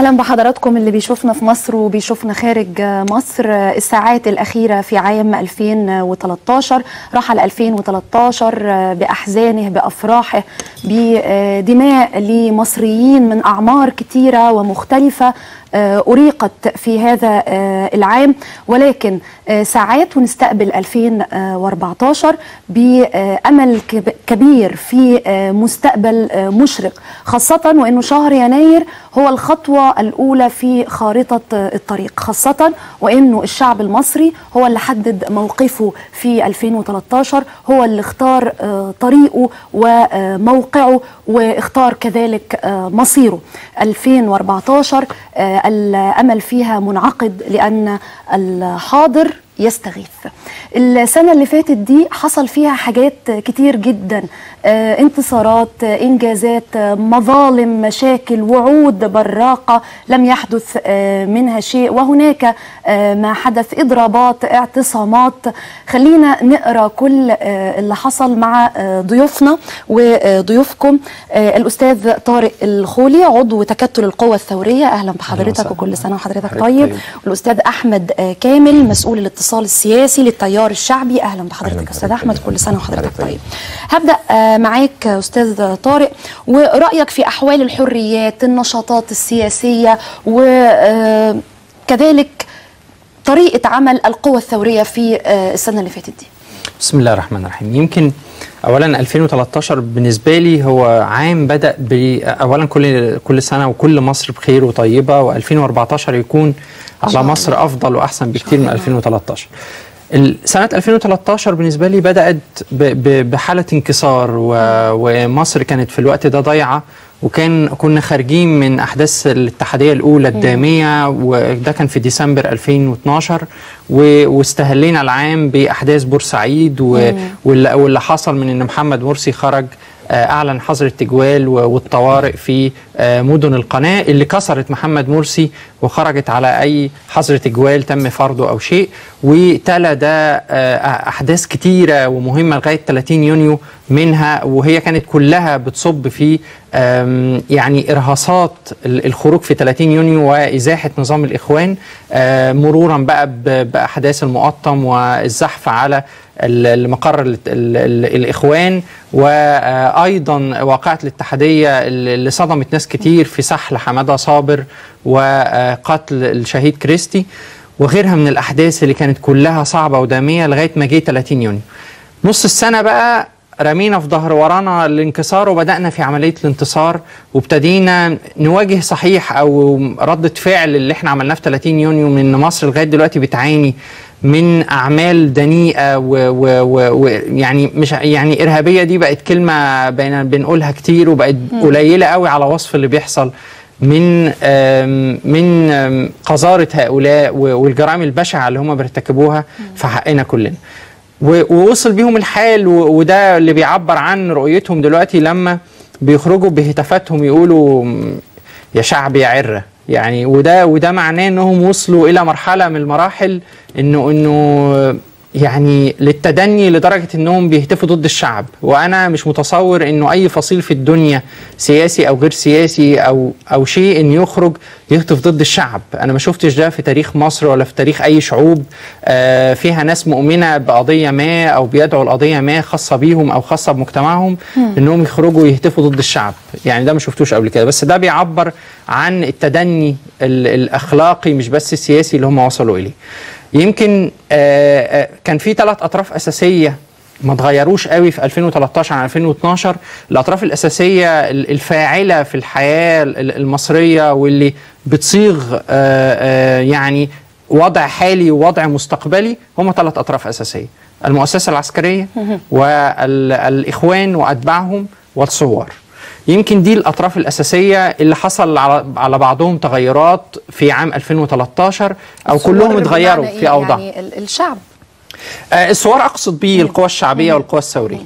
اهلا بحضراتكم اللي بيشوفنا في مصر وبيشوفنا خارج مصر الساعات الاخيره في عام 2013 رحل 2013 باحزانه بافراحه بدماء لمصريين من اعمار كتيره ومختلفه أريقت في هذا العام ولكن ساعات ونستقبل 2014 بأمل كبير في مستقبل مشرق خاصة وأنه شهر يناير هو الخطوة الأولى في خارطة الطريق خاصة وأنه الشعب المصري هو اللي حدد موقفه في 2013 هو اللي اختار طريقه وموقعه واختار كذلك مصيره 2014 الامل فيها منعقد لان الحاضر يستغيث السنة اللي فاتت دي حصل فيها حاجات كتير جدا آه انتصارات آه إنجازات آه مظالم مشاكل وعود براقة لم يحدث آه منها شيء وهناك آه ما حدث إضرابات اعتصامات خلينا نقرأ كل آه اللي حصل مع آه ضيوفنا وضيوفكم آه الأستاذ طارق الخولي عضو تكتل القوى الثورية أهلا بحضرتك وكل سنة وحضرتك طيب. طيب والأستاذ أحمد آه كامل مسؤول الاتصال السياسي للتيار الشعبي اهلا بحضرتك استاذ احمد كل سنه وحضرتك طيب هبدا معاك استاذ طارق ورايك في احوال الحريات النشاطات السياسيه وكذلك طريقه عمل القوى الثوريه في السنه اللي فاتت دي بسم الله الرحمن الرحيم يمكن اولا 2013 بالنسبه لي هو عام بدا ب اولا كل كل سنه وكل مصر بخير وطيبه و2014 يكون على مصر افضل واحسن بكتير من 2013 سنة 2013 بالنسبة لي بدأت بحالة انكسار ومصر كانت في الوقت ده ضايعة وكان كنا خارجين من أحداث الاتحادية الأولى الدامية وده كان في ديسمبر 2012 واستهلينا العام بأحداث بورسعيد واللي حصل من أن محمد مرسي خرج اعلن حظر التجوال والطوارئ في مدن القناه اللي كسرت محمد مرسي وخرجت على اي حظر تجوال تم فرضه او شيء وتلا ده احداث كتيره ومهمه لغايه 30 يونيو منها وهي كانت كلها بتصب في يعني ارهاصات الخروج في 30 يونيو وازاحه نظام الاخوان مرورا بقى باحداث المقطم والزحف على المقر الاخوان وايضا واقعه الاتحاديه اللي صدمت ناس كتير في سحل حماده صابر وقتل الشهيد كريستي وغيرها من الاحداث اللي كانت كلها صعبه وداميه لغايه ما جه 30 يونيو نص السنه بقى رمينا في ظهر ورانا الانكسار وبدانا في عمليه الانتصار وابتدينا نواجه صحيح او رده فعل اللي احنا عملناه في 30 يونيو من مصر لغايه دلوقتي بتعاني من اعمال دنيئه ويعني مش يعني ارهابيه دي بقت كلمه بين بنقولها كتير وبقت قليله قوي على وصف اللي بيحصل من من قذاره هؤلاء والجرائم البشعه اللي هم بيرتكبوها في حقنا كلنا. ووصل بيهم الحال وده اللي بيعبر عن رؤيتهم دلوقتي لما بيخرجوا بهتافاتهم يقولوا يا شعب يا عره يعني وده وده معناه انهم وصلوا الى مرحله من المراحل انه انه يعني للتدني لدرجه انهم بيهتفوا ضد الشعب وانا مش متصور انه اي فصيل في الدنيا سياسي او غير سياسي او او شيء ان يخرج يهتف ضد الشعب انا ما شفتش ده في تاريخ مصر ولا في تاريخ اي شعوب آه فيها ناس مؤمنه بقضيه ما او بيدعوا لقضيه ما خاصه بيهم او خاصه بمجتمعهم انهم يخرجوا يهتفوا ضد الشعب يعني ده ما شفتوش قبل كده بس ده بيعبر عن التدني الاخلاقي مش بس السياسي اللي هم وصلوا اليه يمكن آآ آآ كان في ثلاث اطراف اساسيه ما اتغيروش قوي في 2013 عن 2012 الاطراف الاساسيه الفاعله في الحياه المصريه واللي بتصيغ آآ يعني وضع حالي ووضع مستقبلي هم ثلاث اطراف اساسيه المؤسسه العسكريه والاخوان واتباعهم والثوار يمكن دي الاطراف الاساسيه اللي حصل على على بعضهم تغيرات في عام 2013 او كلهم اتغيروا في اوضاع يعني الشعب آه الثوار اقصد به القوى الشعبيه والقوى الثوريه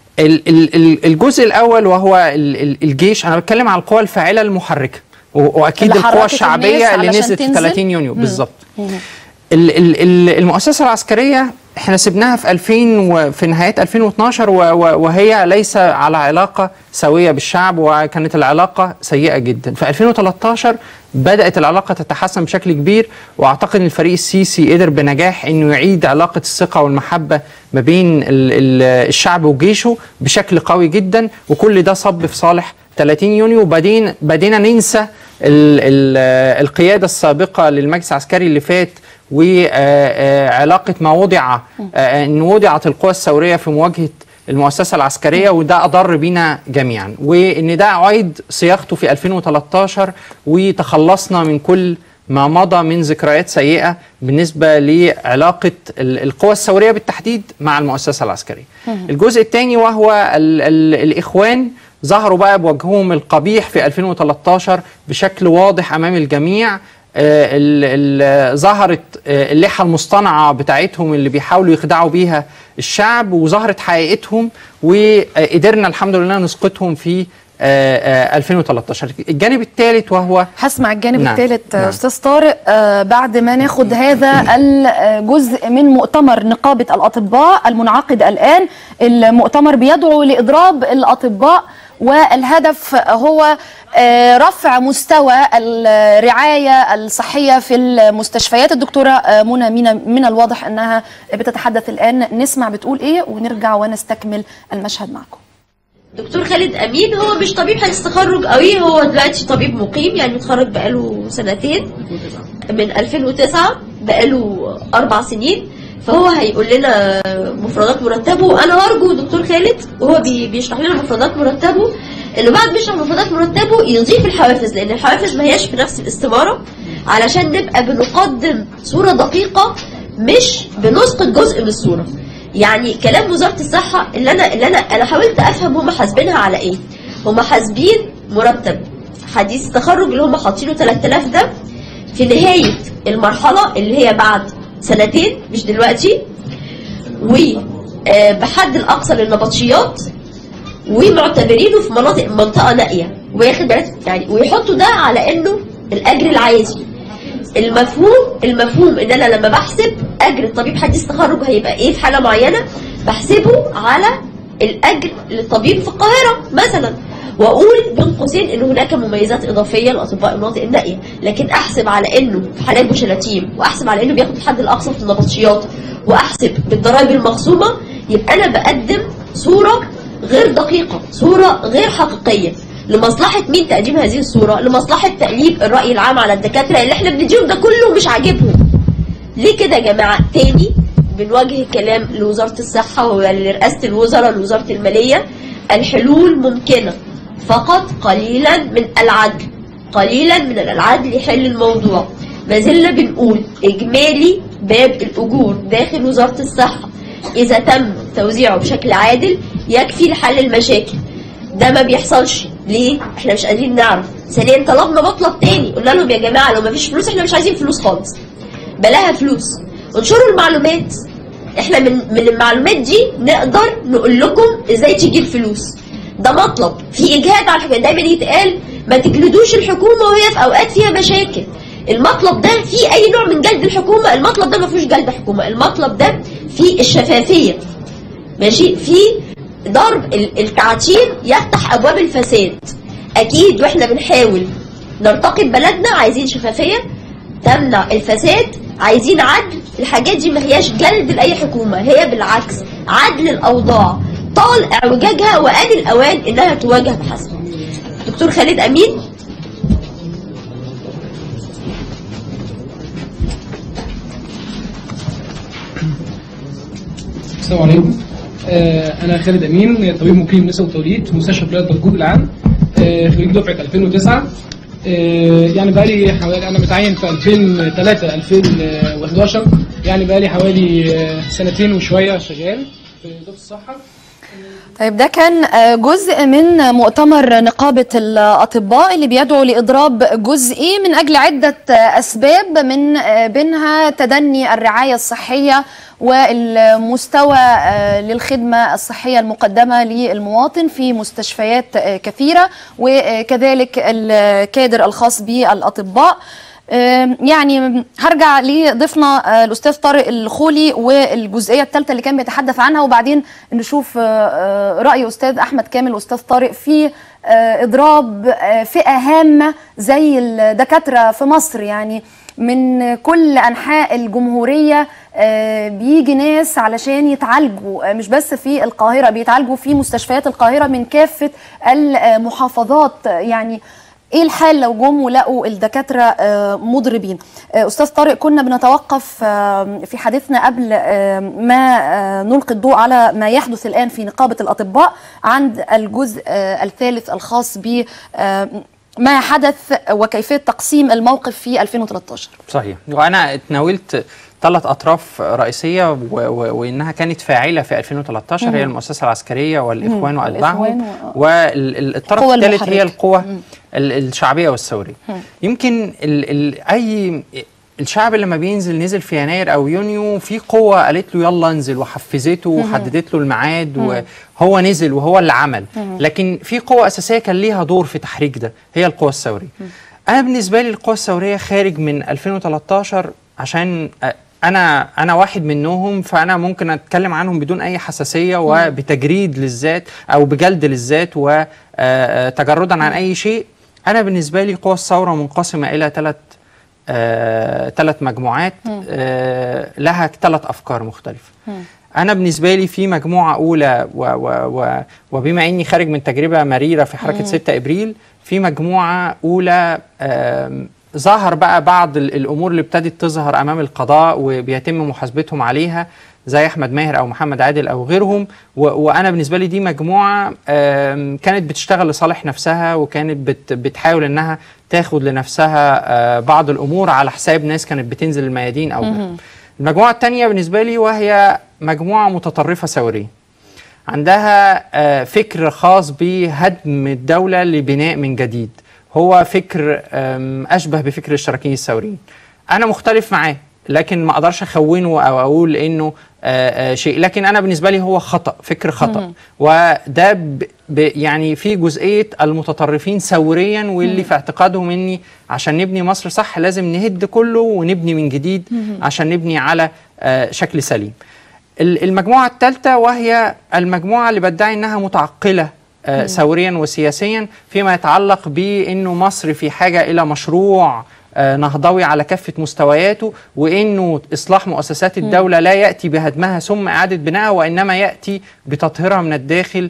الجزء الاول وهو الجيش انا بتكلم على القوى الفاعله المحركه واكيد القوى الشعبيه اللي نزلت في 30 يونيو بالظبط المؤسسه العسكريه احنا سبناها في 2000 وفي نهاية 2012 و- و- وهي ليس على علاقة سوية بالشعب وكانت العلاقة سيئة جدا في 2013 بدأت العلاقة تتحسن بشكل كبير واعتقد ان الفريق السيسي قدر بنجاح انه يعيد علاقة الثقة والمحبة ما بين ال- ال- الشعب وجيشه بشكل قوي جدا وكل ده صب في صالح 30 يونيو وبعدين بدينا ننسى ال ال القيادة السابقة للمجلس العسكري اللي فات وعلاقة ما وضع آه، ان وضعت القوى الثورية في مواجهة المؤسسة العسكرية وده أضر بينا جميعا وإن ده عيد صياغته في 2013 وتخلصنا من كل ما مضى من ذكريات سيئة بالنسبة لعلاقة ال- القوى الثورية بالتحديد مع المؤسسة العسكرية الجزء الثاني وهو ال ال الإخوان ظهروا بقى بوجههم القبيح في 2013 بشكل واضح أمام الجميع آه، ال- ال- ظهرت آه، اللحى المصطنعة بتاعتهم اللي بيحاولوا يخدعوا بيها الشعب وظهرت حقيقتهم وقدرنا الحمد لله نسقطهم في آه، آه، 2013 الجانب الثالث وهو هسمع الجانب نعم، الثالث نعم. استاذ طارق آه، بعد ما ناخد هذا الجزء من مؤتمر نقابه الاطباء المنعقد الان المؤتمر بيدعو لاضراب الاطباء والهدف هو آه، رفع مستوى الرعايه الصحيه في المستشفيات الدكتوره آه، منى مينا من الواضح انها بتتحدث الان نسمع بتقول ايه ونرجع ونستكمل المشهد معكم دكتور خالد امين هو مش طبيب حديث تخرج قوي هو دلوقتي طبيب مقيم يعني متخرج بقاله سنتين من 2009 بقاله اربع سنين فهو هيقول لنا مفردات مرتبه وانا هرجو دكتور خالد وهو بي- بيشرح لنا مفردات مرتبه انه بعد ما يشرح مفردات مرتبه يضيف الحوافز لان الحوافز ما هياش في نفس الاستماره علشان نبقى بنقدم صوره دقيقه مش بنسقط جزء من الصوره يعني كلام وزاره الصحه اللي انا اللي انا انا حاولت افهم هم حاسبينها على ايه هم حاسبين مرتب حديث التخرج اللي هم حاطينه 3000 ده في نهايه المرحله اللي هي بعد سنتين مش دلوقتي وبحد الاقصى للنبطشيات ومعتبرينه في مناطق منطقه نائيه وياخد بالك يعني ويحطوا ده على انه الاجر العادي المفهوم المفهوم ان انا لما بحسب اجر الطبيب حديث التخرج هيبقى ايه في حاله معينه بحسبه على الاجر للطبيب في القاهره مثلا واقول بين قوسين ان هناك مميزات اضافيه لاطباء المناطق النائيه لكن احسب على انه في حالات بوشلاتيم واحسب على انه بياخد الحد الاقصى في النبطشيات واحسب بالضرائب المخصومه يبقى انا بقدم صوره غير دقيقه صوره غير حقيقيه لمصلحة مين تقديم هذه الصورة؟ لمصلحة تقليب الرأي العام على الدكاترة اللي احنا بنديهم ده كله مش عاجبهم. ليه كده يا جماعة؟ تاني بنوجه الكلام لوزارة الصحة ولرئاسة الوزراء لوزارة المالية الحلول ممكنة فقط قليلا من العدل قليلا من العدل يحل الموضوع ما زلنا بنقول إجمالي باب الأجور داخل وزارة الصحة إذا تم توزيعه بشكل عادل يكفي لحل المشاكل ده ما بيحصلش ليه؟ احنا مش قادرين نعرف ثانيا طلبنا مطلب تاني قلنا لهم يا جماعه لو ما فيش فلوس احنا مش عايزين فلوس خالص بلاها فلوس انشروا المعلومات احنا من من المعلومات دي نقدر نقول لكم ازاي تيجي الفلوس ده مطلب في اجهاد على الحكومه دايما يتقال ما تجلدوش الحكومه وهي في اوقات فيها مشاكل المطلب ده فيه اي نوع من جلد الحكومه المطلب ده ما فيهوش جلد حكومه المطلب ده فيه الشفافيه ماشي في ضرب ال- التعتيم يفتح ابواب الفساد اكيد واحنا بنحاول نرتقي ببلدنا عايزين شفافيه تمنع الفساد عايزين عدل الحاجات دي ما هياش جلد لاي حكومه هي بالعكس عدل الاوضاع طال اعوجاجها وان الاوان انها تواجه بحسب دكتور خالد امين السلام عليكم آه، انا خالد امين طبيب مقيم نساء وتوليد في مستشفى بلاد دكتور العام آه، خريج دفعه 2009 آه، يعني بقالي حوالي انا متعين في 2003 2011 يعني بقالي حوالي آه، سنتين وشويه شغال في وزاره الصحه طيب ده كان آه، جزء من مؤتمر نقابة الأطباء اللي بيدعو لإضراب جزئي من أجل عدة آه، أسباب من آه، بينها تدني الرعاية الصحية والمستوى آه، للخدمة الصحية المقدمة للمواطن في مستشفيات آه، كثيرة وكذلك الكادر الخاص بالأطباء آم، يعني هرجع لضيفنا آه، الاستاذ طارق الخولي والجزئيه الثالثه اللي كان بيتحدث عنها وبعدين نشوف آه، آه، راي استاذ احمد كامل واستاذ طارق في آه، اضراب آه، فئه هامه زي الدكاتره في مصر يعني من كل انحاء الجمهوريه آه، بيجي ناس علشان يتعالجوا آه، مش بس في القاهره بيتعالجوا في مستشفيات القاهره من كافه المحافظات آه، يعني ايه الحال لو جم ولقوا الدكاتره آه، مضربين آه، استاذ طارق كنا بنتوقف آه، في حديثنا قبل آه، ما آه، نلقي الضوء على ما يحدث الان في نقابه الاطباء عند الجزء آه، الثالث الخاص ب آه، ما حدث وكيفيه تقسيم الموقف في 2013 صحيح وانا اتناولت ثلاث اطراف رئيسيه و... و... وانها كانت فاعله في 2013 هي المؤسسه العسكريه والاخوان واتباعهم والإخوان و- والطرف القوى الثالث هي المحركة. القوى ال- الشعبيه والثوريه يمكن ال... ال... اي الشعب لما بينزل نزل في يناير او يونيو في قوه قالت له يلا انزل وحفزته وحددت له الميعاد وهو نزل وهو اللي عمل لكن في قوه اساسيه كان ليها دور في تحريك ده هي القوى الثوريه انا بالنسبه لي القوى الثوريه خارج من 2013 عشان أ- انا انا واحد منهم فانا ممكن اتكلم عنهم بدون اي حساسيه وبتجريد للذات او بجلد للذات وتجردا عن اي شيء انا بالنسبه لي قوى الثوره منقسمه الى ثلاث ثلاث مجموعات آه لها ثلاث افكار مختلفه انا بالنسبه لي في مجموعه اولى و و و وبما اني خارج من تجربه مريره في حركه 6 ابريل في مجموعه اولى آم، ظهر بقى بعض ال- الامور اللي ابتدت تظهر امام القضاء وبيتم محاسبتهم عليها زي احمد ماهر او محمد عادل او غيرهم و- وانا بالنسبه لي دي مجموعه آم، كانت بتشتغل لصالح نفسها وكانت بت بتحاول انها تاخد لنفسها آه، بعض الامور على حساب ناس كانت بتنزل الميادين او غيرهم. المجموعه الثانيه بالنسبه لي وهي مجموعه متطرفه ثوريه عندها آه، فكر خاص بهدم الدولة لبناء من جديد هو فكر آم، أشبه بفكر الاشتراكيين الثوريين أنا مختلف معاه لكن ما أقدرش أخونه أو أقول إنه آه، آه، شيء لكن أنا بالنسبة لي هو خطأ فكر خطأ وده ب ب يعني في جزئية المتطرفين ثوريا واللي في اعتقادهم إني عشان نبني مصر صح لازم نهد كله ونبني من جديد عشان نبني على آه، شكل سليم ال- المجموعة الثالثة وهي المجموعة اللي بدعي انها متعقلة آه، ثوريا وسياسيا فيما يتعلق بانه مصر في حاجة الى مشروع آه، نهضوي على كافة مستوياته وانه اصلاح مؤسسات الدولة لا ياتي بهدمها ثم اعادة بنائها وانما ياتي بتطهيرها من الداخل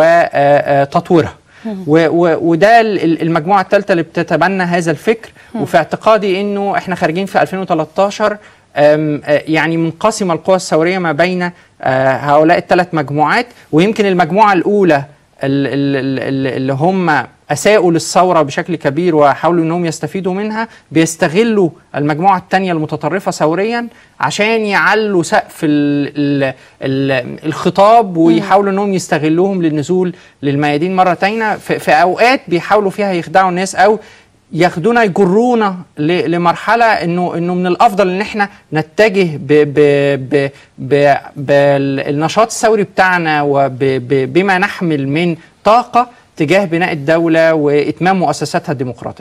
وتطويرها و- و- وده ال- ال- المجموعه الثالثه اللي بتتبنى هذا الفكر وفي اعتقادي انه احنا خارجين في 2013 أم، آه، يعني منقسمه القوى الثوريه ما بين آه، هؤلاء الثلاث مجموعات ويمكن المجموعه الاولى ال- ال- ال- اللي هم اساءوا للثوره بشكل كبير وحاولوا انهم يستفيدوا منها بيستغلوا المجموعه الثانيه المتطرفه ثوريا عشان يعلوا سقف ال ال ال الخطاب ويحاولوا انهم يستغلوهم للنزول للميادين مره تانية في, في اوقات بيحاولوا فيها يخدعوا الناس او ياخدونا يجرونا ل- لمرحله انه انه من الافضل ان احنا نتجه ب ب ب ب بالنشاط الثوري بتاعنا وبما نحمل من طاقه تجاه بناء الدوله واتمام مؤسساتها الديمقراطيه.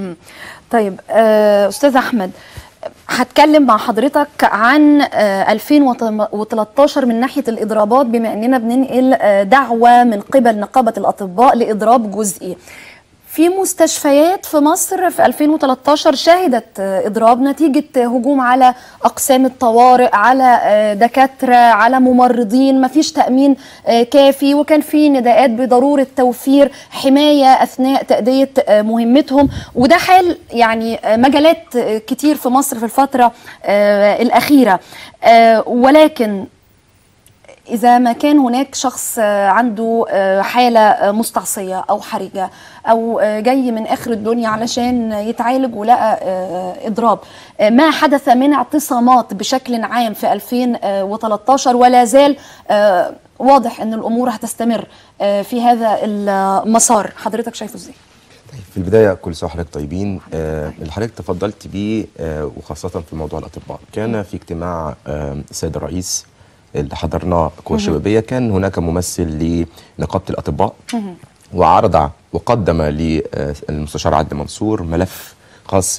طيب آه، استاذ احمد هتكلم مع حضرتك عن آه، 2013 من ناحيه الاضرابات بما اننا بننقل آه، دعوه من قبل نقابه الاطباء لاضراب جزئي في مستشفيات في مصر في 2013 شهدت آه، اضراب نتيجه آه، هجوم على اقسام الطوارئ على آه، دكاتره على ممرضين ما فيش تامين آه، كافي وكان في نداءات بضروره توفير حمايه اثناء تاديه آه، مهمتهم وده حال يعني آه، مجالات آه، كتير في مصر في الفتره آه، الاخيره آه، ولكن إذا ما كان هناك شخص آه، عنده آه، حالة آه، مستعصية أو حرجة أو آه، جاي من آخر الدنيا علشان يتعالج ولقى آه، إضراب آه، ما حدث من اعتصامات بشكل عام في 2013 ولا زال آه، واضح أن الأمور هتستمر آه، في هذا المسار حضرتك شايفه إزاي؟ في البداية كل سنة وحضرتك طيبين آه اللي حضرتك تفضلت بيه آه وخاصة في موضوع الأطباء كان في اجتماع آه السيد الرئيس اللي حضرناه قوى الشبابية كان هناك ممثل لنقابة الأطباء وعرض وقدم للمستشار عدلي منصور ملف خاص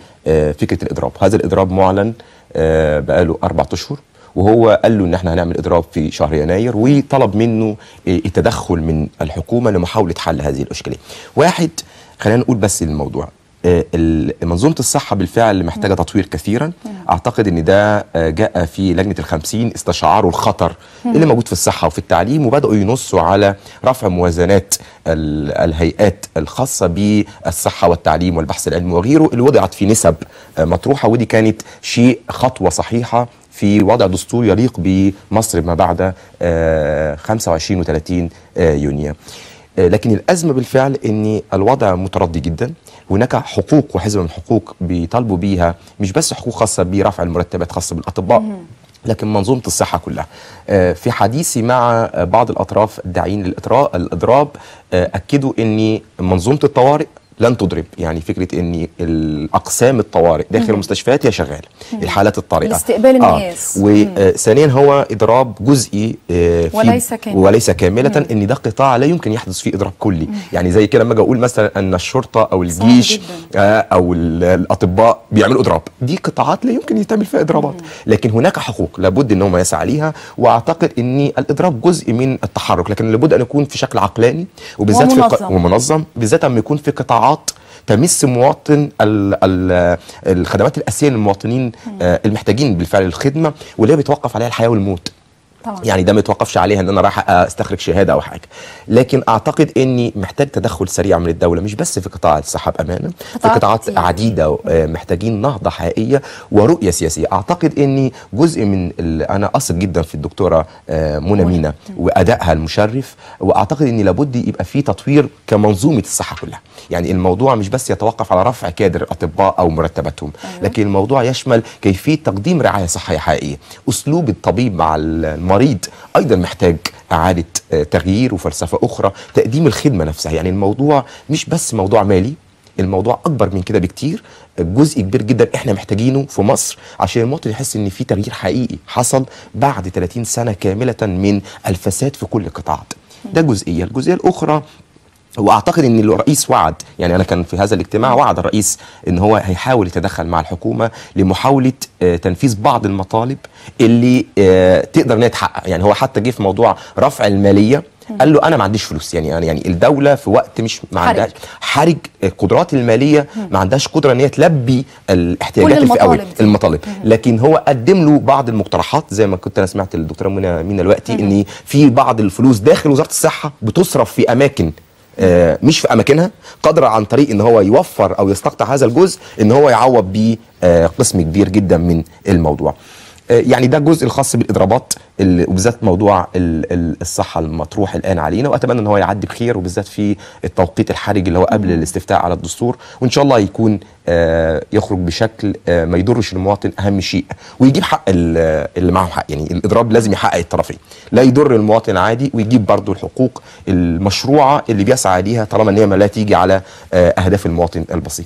بفكره الاضراب هذا الاضراب معلن آه، بقاله اربع اشهر وهو قال له ان احنا هنعمل اضراب في شهر يناير وطلب منه آه، التدخل من الحكومه لمحاوله حل هذه الاشكاليه واحد خلينا نقول بس الموضوع آه، ال- منظومه الصحه بالفعل محتاجه تطوير كثيرا اعتقد ان ده آه، جاء في لجنه الخمسين استشعروا الخطر اللي موجود في الصحه وفي التعليم وبداوا ينصوا على رفع موازنات ال- الهيئات الخاصه بالصحه والتعليم والبحث العلمي وغيره اللي وضعت في نسب آه، مطروحه ودي كانت شيء خطوه صحيحه في وضع دستور يليق بمصر ما بعد آه، 25 و30 يونيو آه، لكن الأزمة بالفعل أن الوضع متردي جدا هناك حقوق وحزمة من الحقوق بيطالبوا بيها مش بس حقوق خاصة برفع المرتبات خاصة بالأطباء لكن منظومة الصحة كلها آه، في حديثي مع آه، بعض الأطراف الداعين للإطراء الإضراب آه، أكدوا أن منظومة الطوارئ لن تضرب يعني فكرة أن الأقسام الطوارئ داخل المستشفيات هي شغالة الحالات الطارئة لاستقبال الناس. وثانيا هو إضراب جزئي آه، في- وليس كامل. وليس كاملة ان ده قطاع لا يمكن يحدث فيه اضراب كلي يعني زي كده لما اجي اقول مثلا ان الشرطه او الجيش جداً. آه، او ال- الاطباء بيعملوا اضراب دي قطاعات لا يمكن يتعمل فيها اضرابات لكن هناك حقوق لابد ان هم يسعى ليها واعتقد ان الاضراب جزء من التحرك لكن لابد ان يكون في شكل عقلاني وبالذات في ومنظم. ق- ومنظم بالذات لما يكون في قطاعات تمس مواطن ال ال الخدمات الاساسيه للمواطنين آه، المحتاجين بالفعل الخدمه واللي هي بيتوقف عليها الحياه والموت طبعا يعني ده ما يتوقفش عليها ان انا رايح استخرج شهاده او حاجه لكن اعتقد اني محتاج تدخل سريع من الدوله مش بس في قطاع الصحه بامانه في قطاعات قطاعات كتير. عديده آه، محتاجين نهضه حقيقيه ورؤيه سياسيه اعتقد اني جزء من ال- انا اثق جدا في الدكتوره آه، منى مينا وادائها المشرف واعتقد ان لابد يبقى في تطوير كمنظومه الصحه كلها يعني الموضوع مش بس يتوقف على رفع كادر الاطباء او مرتباتهم لكن الموضوع يشمل كيفيه تقديم رعايه صحيه حقيقيه اسلوب الطبيب مع المريض ايضا محتاج اعاده آه، تغيير وفلسفه اخرى تقديم الخدمه نفسها يعني الموضوع مش بس موضوع مالي الموضوع اكبر من كده بكتير جزء كبير جدا احنا محتاجينه في مصر عشان المواطن يحس ان في تغيير حقيقي حصل بعد 30 سنه كامله من الفساد في كل القطاعات ده جزئيه الجزئيه الاخرى واعتقد ان الرئيس وعد يعني انا كان في هذا الاجتماع وعد الرئيس ان هو هيحاول يتدخل مع الحكومه لمحاوله آه، تنفيذ بعض المطالب اللي آه، تقدر ان هي تحقق يعني هو حتى جه في موضوع رفع الماليه قال له انا ما عنديش فلوس يعني يعني يعني الدوله في وقت مش ما حرج. عندهاش حرج القدرات الماليه ما عندهاش قدره ان هي تلبي الاحتياجات كل الفئويه المطالب دي. المطالب لكن هو قدم له بعض المقترحات زي ما كنت انا سمعت الدكتوره منى مينا دلوقتي ان في بعض الفلوس داخل وزاره الصحه بتصرف في اماكن آه، مش في اماكنها قادره عن طريق ان هو يوفر او يستقطع هذا الجزء ان هو يعوض بيه آه، قسم كبير جدا من الموضوع آه، يعني ده الجزء الخاص بالاضرابات ال- وبالذات موضوع ال- ال- الصحه المطروح الان علينا واتمنى ان هو يعدي بخير وبالذات في التوقيت الحرج اللي هو قبل الاستفتاء على الدستور وان شاء الله يكون آه، يخرج بشكل آه، ما يضرش المواطن اهم شيء ويجيب حق ال- اللي معه حق يعني الاضراب لازم يحقق الطرفين لا يضر المواطن عادي ويجيب برضه الحقوق المشروعه اللي بيسعى ليها طالما ان هي ما لا تيجي على آه، اهداف المواطن البسيط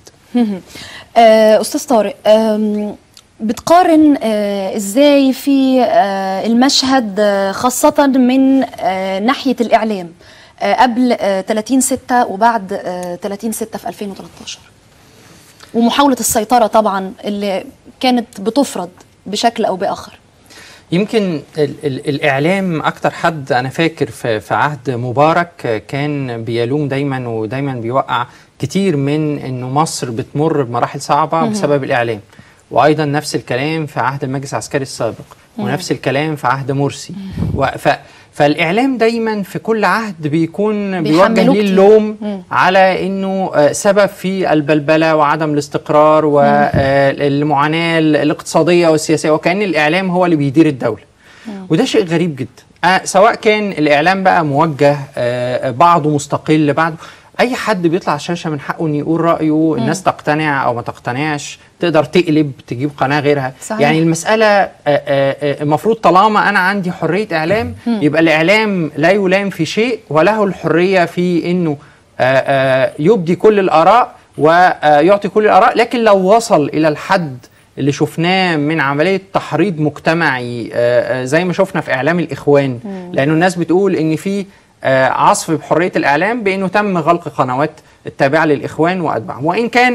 آه، استاذ طارق آم، بتقارن آه، ازاي في آه، المشهد آه، خاصة من آه، ناحية الإعلام آه، قبل آه، 30 6 وبعد آه، 30 6 في 2013 ومحاولة السيطرة طبعا اللي كانت بتفرض بشكل أو بآخر يمكن ال ال الاعلام اكتر حد انا فاكر في, في عهد مبارك آه، كان بيلوم دايما ودايما بيوقع كتير من انه مصر بتمر بمراحل صعبه بسبب الاعلام وايضا نفس الكلام في عهد المجلس العسكري السابق ونفس الكلام في عهد مرسي و- ف فالاعلام دايما في كل عهد بيكون بيوجه بيحملوه ليه كتير. اللوم على انه آه، سبب في البلبله وعدم الاستقرار والمعاناه الاقتصاديه والسياسيه وكان الاعلام هو اللي بيدير الدوله وده شيء غريب جدا آه، سواء كان الاعلام بقى موجه آه، بعضه مستقل بعضه اي حد بيطلع على الشاشه من حقه انه يقول رايه الناس تقتنع او ما تقتنعش تقدر تقلب تجيب قناه غيرها صحيح. يعني المساله آه، آه، آه، المفروض طالما انا عندي حريه اعلام يبقى الاعلام لا يلام في شيء وله الحريه في انه آه، آه، يبدي كل الاراء ويعطي كل الاراء لكن لو وصل الى الحد اللي شفناه من عمليه تحريض مجتمعي آه، آه، زي ما شفنا في اعلام الاخوان لانه الناس بتقول ان في آه، عصف بحريه الاعلام بانه تم غلق قنوات التابعه للاخوان واتباعهم وان كان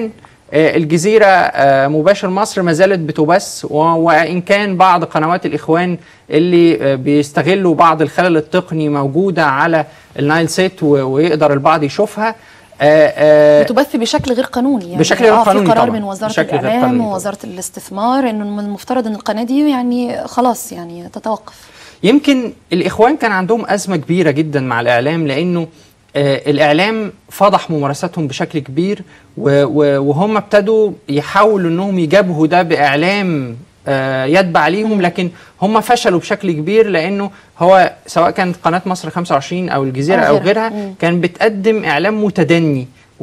آه، الجزيرة آه، مباشر مصر ما زالت بتبث و- وإن كان بعض قنوات الإخوان اللي آه، بيستغلوا بعض الخلل التقني موجودة على النايل سيت و- ويقدر البعض يشوفها آه، آه، بتبث بشكل غير قانوني يعني بشكل غير آه قانوني في قرار طبعاً. من وزاره بشكل غير الاعلام قانوني ووزاره الاستثمار انه من المفترض ان القناه دي يعني خلاص يعني تتوقف يمكن الإخوان كان عندهم أزمة كبيرة جدا مع الإعلام لأنه آه، الإعلام فضح ممارساتهم بشكل كبير و- و- وهم ابتدوا يحاولوا أنهم يجابهوا ده بإعلام آه، يتبع ليهم لكن هم فشلوا بشكل كبير لأنه هو سواء كانت قناة مصر 25 أو الجزيرة أو أو غيرها. غيرها مم. كان بتقدم إعلام متدني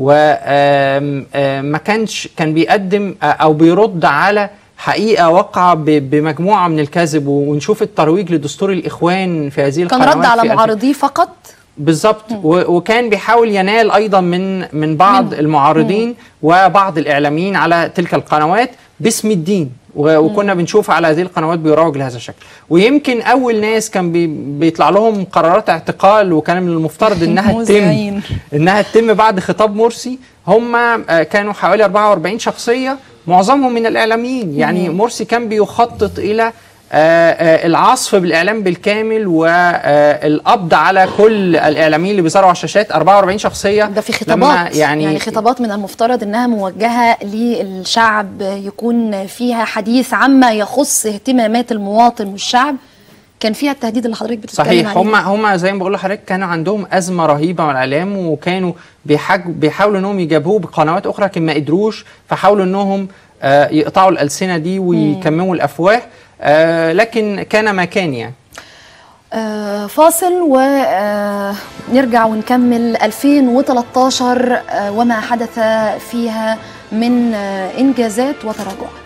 وما كانش كان بيقدم آه، أو بيرد على حقيقة واقعة ب- بمجموعة من الكذب ونشوف الترويج لدستور الإخوان في هذه كان القنوات رد على في ألف- معارضيه فقط بالظبط و- وكان بيحاول ينال ايضا من من بعض المعارضين وبعض الاعلاميين على تلك القنوات باسم الدين و- وكنا بنشوف على هذه القنوات بيروج لهذا الشكل ويمكن اول ناس كان بي بيطلع لهم قرارات اعتقال وكان من المفترض انها تتم مذيعين. انها تتم بعد خطاب مرسي هم آه، كانوا حوالي 44 شخصيه معظمهم من الاعلاميين يعني مرسي كان بيخطط الى آه، آه، العصف بالاعلام بالكامل والقبض على كل الاعلاميين اللي بيظهروا على الشاشات 44 شخصيه ده في لما خطابات يعني, يعني خطابات من المفترض انها موجهه للشعب يكون فيها حديث عما يخص اهتمامات المواطن والشعب كان فيها التهديد اللي حضرتك بتتكلم صحيح عليه هم هم زي ما بقول لحضرتك كانوا عندهم ازمه رهيبه مع الاعلام وكانوا بيحاج بيحاولوا انهم يجابوه بقنوات اخرى لكن ما قدروش فحاولوا انهم آه، يقطعوا الالسنه دي ويكمموا الافواه آه، لكن كان ما كان يعني آه، فاصل ونرجع ونكمل 2013 آه، وما حدث فيها من آه، انجازات وتراجعات